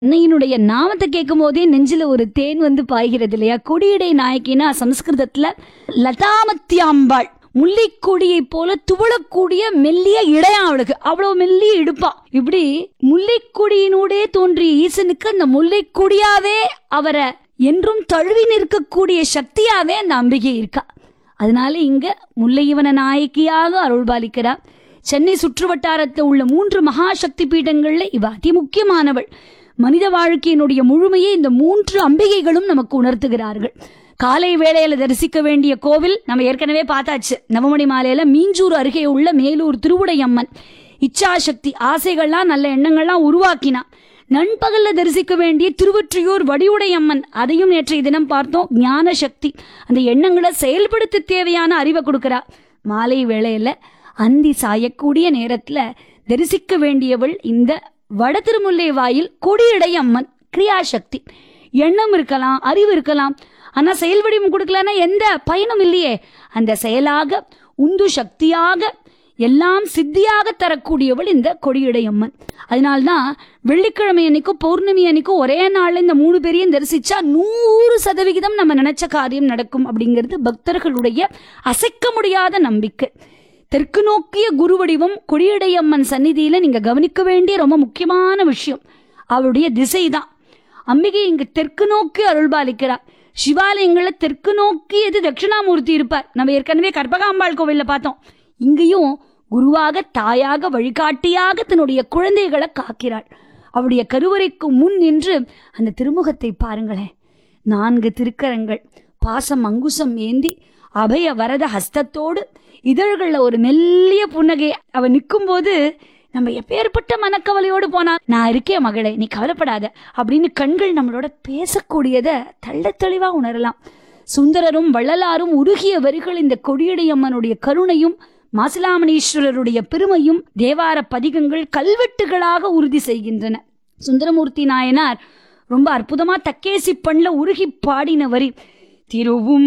அன்னையினுடைய நாமத்தை கேட்கும் போதே நெஞ்சில ஒரு தேன் வந்து பாய்கிறது இல்லையா கொடியடை நாயக்கினா சமஸ்கிருதத்துல லதாமத்தியாம்பாள் முல்லைக்கொடியை போல துவளக்கூடிய மெல்லிய இடையா அவளுக்கு அவ்வளவு மெல்லிய இடுப்பா இப்படி முல்லைக்கொடியினூடே தோன்றிய ஈசனுக்கு அந்த முல்லைக்கொடியாவே அவரை என்றும் தழுவி நிற்கக்கூடிய சக்தியாவே அந்த அம்பிகை இருக்கா அதனால இங்க முல்லையவன நாயக்கியாக அருள்பாலிக்கிறார் சென்னை சுற்று வட்டாரத்தில் உள்ள மூன்று மகாசக்தி பீடங்கள்ல இவ அதி முக்கியமானவள் மனித வாழ்க்கையினுடைய முழுமையை இந்த மூன்று அம்பிகைகளும் நமக்கு உணர்த்துகிறார்கள் காலை வேளையில தரிசிக்க வேண்டிய கோவில் நம்ம ஏற்கனவே பார்த்தாச்சு நவமணி மாலையில மீஞ்சூர் அருகே உள்ள மேலூர் திருவுடையம்மன் இச்சாசக்தி ஆசைகள்லாம் நல்ல எண்ணங்கள்லாம் உருவாக்கினா நண்பகல்ல தரிசிக்க வேண்டிய திருவொற்றியூர் வடிவுடையம்மன் அதையும் நேற்றைய தினம் பார்த்தோம் ஞான சக்தி அந்த எண்ணங்களை செயல்படுத்த தேவையான அறிவை கொடுக்கிறா மாலை வேளையில அந்தி சாயக்கூடிய நேரத்துல தரிசிக்க வேண்டியவள் இந்த வட திருமுல்லை வாயில் கொடியடை அம்மன் கிரியாசக்தி எண்ணம் இருக்கலாம் அறிவு இருக்கலாம் ஆனா செயல் வடிவம் கொடுக்கலன்னா எந்த பயனும் இல்லையே அந்த செயலாக உந்து சக்தியாக எல்லாம் சித்தியாக தரக்கூடியவள் இந்த கொடியடை அம்மன் அதனால்தான் வெள்ளிக்கிழமை அன்னைக்கும் பௌர்ணமி அன்னைக்கும் ஒரே நாள்ல இந்த மூணு பேரையும் தரிசிச்சா நூறு சதவிகிதம் நம்ம நினைச்ச காரியம் நடக்கும் அப்படிங்கிறது பக்தர்களுடைய அசைக்க முடியாத நம்பிக்கை தெற்கு நோக்கிய குரு வடிவம் கொடியடையம்மன் சந்நிதியில நீங்க கவனிக்க வேண்டிய ரொம்ப முக்கியமான விஷயம் அவருடைய திசை தான் அம்பிகை இங்க தெற்கு நோக்கி அருள்பாலிக்கிறார் சிவாலயங்கள்ல தெற்கு நோக்கியது தட்சிணாமூர்த்தி இருப்பார் நம்ம ஏற்கனவே கற்பகாம்பாள் கோவில்ல பார்த்தோம் இங்கேயும் குருவாக தாயாக வழிகாட்டியாக தன்னுடைய குழந்தைகளை காக்கிறாள் அவருடைய கருவறைக்கு முன் நின்று அந்த திருமுகத்தை பாருங்களேன் நான்கு திருக்கரங்கள் பாசம் அங்குசம் ஏந்தி அபய வரத ஹஸ்தத்தோடு இதழ்களில் ஒரு மெல்லிய புன்னகை அவ நிற்கும்போது நம்ம எப்பேற்பட்ட மனக்கவலையோடு போனா நான் இருக்கேன் மகளே நீ கவலைப்படாத அப்படின்னு கண்கள் நம்மளோட பேசக்கூடியதை தள்ள தெளிவா உணரலாம் சுந்தரரும் வள்ளலாரும் உருகிய வரிகள் இந்த கொடியடையம்மனுடைய கருணையும் மாசிலாமணீஸ்வரருடைய பெருமையும் தேவார பதிகங்கள் கல்வெட்டுகளாக உறுதி செய்கின்றன சுந்தரமூர்த்தி நாயனார் ரொம்ப அற்புதமா தக்கேசி பண்ணல உருகி பாடின வரி திருவும்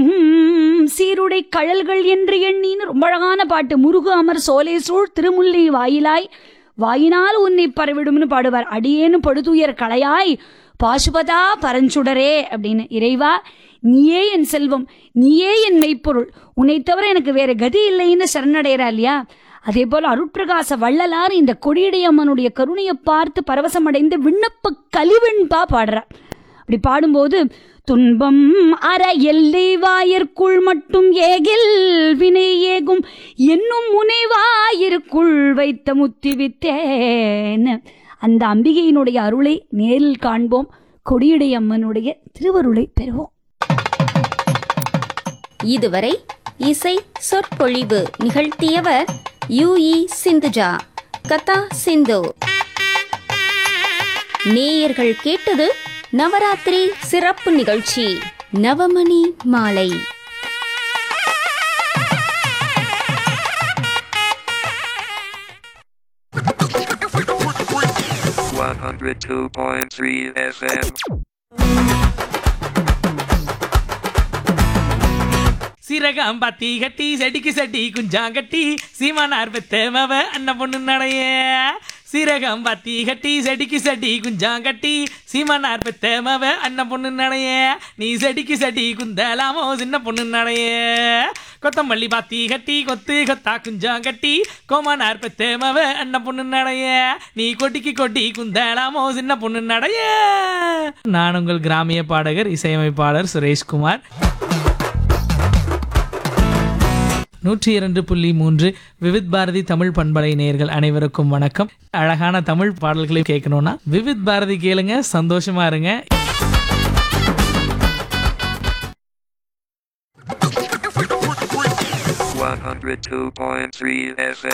சீருடை கழல்கள் என்று எண்ணின்னு ரொம்ப அழகான பாட்டு முருகு அமர் சோலை சூழ் திருமுல்லை வாயிலாய் வாயினால் உன்னை பரவிடும்னு பாடுவார் அடியேன்னு படுதுயர் களையாய் பாசுபதா பரஞ்சுடரே அப்படின்னு இறைவா நீயே என் செல்வம் நீயே என் மெய்ப்பொருள் உன்னை தவிர எனக்கு வேற கதி இல்லைன்னு சரணடைகிறா இல்லையா அதே போல அருட்பிரகாச வள்ளலார் இந்த கொடியடையம்மனுடைய கருணையை பார்த்து பரவசமடைந்து விண்ணப்ப கலிவெண்பா பாடுறார் அப்படி பாடும்போது துன்பம் அற எல்லை வாயிற்குள் மட்டும் ஏகில் வினை ஏகும் என்னும் முனைவாயிருக்குள் வைத்த முத்தி வித்தேன் அந்த அம்பிகையினுடைய அருளை நேரில் காண்போம் கொடியடை அம்மனுடைய திருவருளை பெறுவோம் இதுவரை இசை சொற்பொழிவு நிகழ்த்தியவர் யு இ சிந்துஜா கதா சிந்து நேயர்கள் கேட்டது நவராத்திரி சிறப்பு நிகழ்ச்சி நவமணி மாலை One hundred two point three FM. சீரகம் பத்தி கட்டி செடிக்கு செடி குஞ்சாங்கட்டி சீமானார் பெத்தமவ அண்ணன் பொண்ணு நடைய சீரகம் பத்தி கட்டி செடிக்கு செடி குஞ்சாங்கட்டி சீமானார் பெத்தமவ அண்ணன் பொண்ணு நடைய நீ செடிக்கு செடி குந்தலாமோ சின்ன பொண்ணு நடைய கொத்தமல்லி பாத்தி கட்டி கொத்து கொத்தா குஞ்சாங்கட்டி கோமானார் பெத்தமவ அண்ணன் பொண்ணு நடைய நீ கொட்டிக்கு கொட்டி குந்தலாமோ சின்ன பொண்ணு நடைய நான் உங்கள் கிராமிய பாடகர் இசையமைப்பாளர் சுரேஷ்குமார் நூற்றி இரண்டு புள்ளி மூன்று விவித் பாரதி தமிழ் பண்பலை நேயர்கள் அனைவருக்கும் வணக்கம் அழகான தமிழ் பாடல்களை கேட்கணும்னா விவித் பாரதி கேளுங்க சந்தோஷமா இருங்க One hundred two point three FM.